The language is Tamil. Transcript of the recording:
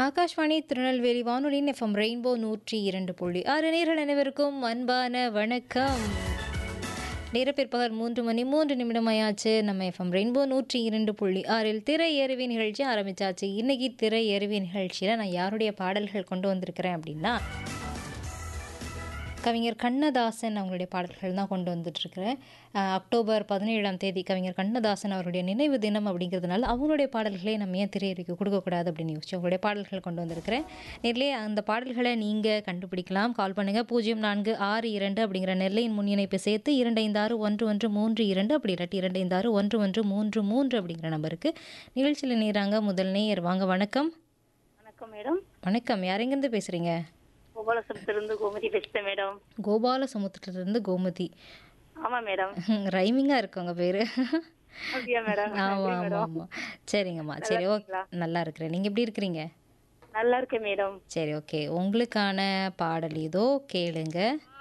ஆகாஷ்வாணி திருநெல்வேலி வானொலியின் எஃப்எம் ரெயின்போ நூற்றி இரண்டு புள்ளி ஆறு நேர்கள் அனைவருக்கும் அன்பான வணக்கம் நேர பிற்பகல் மூன்று மணி மூன்று நிமிடமாயாச்சு நம்ம எஃப்எம் ரெயின்போ நூற்றி இரண்டு புள்ளி ஆறில் திரை எருவி நிகழ்ச்சி ஆரம்பிச்சாச்சு இன்னைக்கு திரை எருவி நிகழ்ச்சியில் நான் யாருடைய பாடல்கள் கொண்டு வந்திருக்கிறேன் அப்படின்னா கவிஞர் கண்ணதாசன் அவங்களுடைய பாடல்கள் தான் கொண்டு வந்துட்டுருக்கிறேன் அக்டோபர் பதினேழாம் தேதி கவிஞர் கண்ணதாசன் அவருடைய நினைவு தினம் அப்படிங்கிறதுனால அவங்களுடைய பாடல்களை நம்ம ஏன் திரையறிக்கை கொடுக்கக்கூடாது அப்படின்னு யோசிச்சு அவங்களுடைய பாடல்கள் கொண்டு வந்திருக்கிறேன் நேரிலே அந்த பாடல்களை நீங்கள் கண்டுபிடிக்கலாம் கால் பண்ணுங்கள் பூஜ்ஜியம் நான்கு ஆறு இரண்டு அப்படிங்கிற நெல்லையின் முன் இணைப்பை சேர்த்து இரண்டு ஐந்து ஆறு ஒன்று ஒன்று மூன்று இரண்டு அப்படி இல்லாட்டி இரண்டு ஐந்து ஆறு ஒன்று ஒன்று மூன்று மூன்று அப்படிங்கிற நம்பருக்கு நிகழ்ச்சியில் நேராங்க முதல் நேயர் வாங்க வணக்கம் வணக்கம் மேடம் வணக்கம் யாரெங்கேருந்து பேசுகிறீங்க கோபாலசரத்திலிருந்து கோமதி பேசுறேன் மேடம் கோபால சமுத்திரத்துலேருந்து கோமதி ஆமா மேடம் ரைமிங்காக இருக்கு உங்கள் பேர் அப்படியா மேடம் ஆமாம் ஆமாம் ஆமாம் சரிங்கம்மா சரி ஓகே நல்லா இருக்கிறேன் நீங்கள் எப்படி இருக்கிறீங்க நல்லா இருக்கேன் மேடம் சரி ஓகே உங்களுக்கான பாடல் இதோ கேளுங்க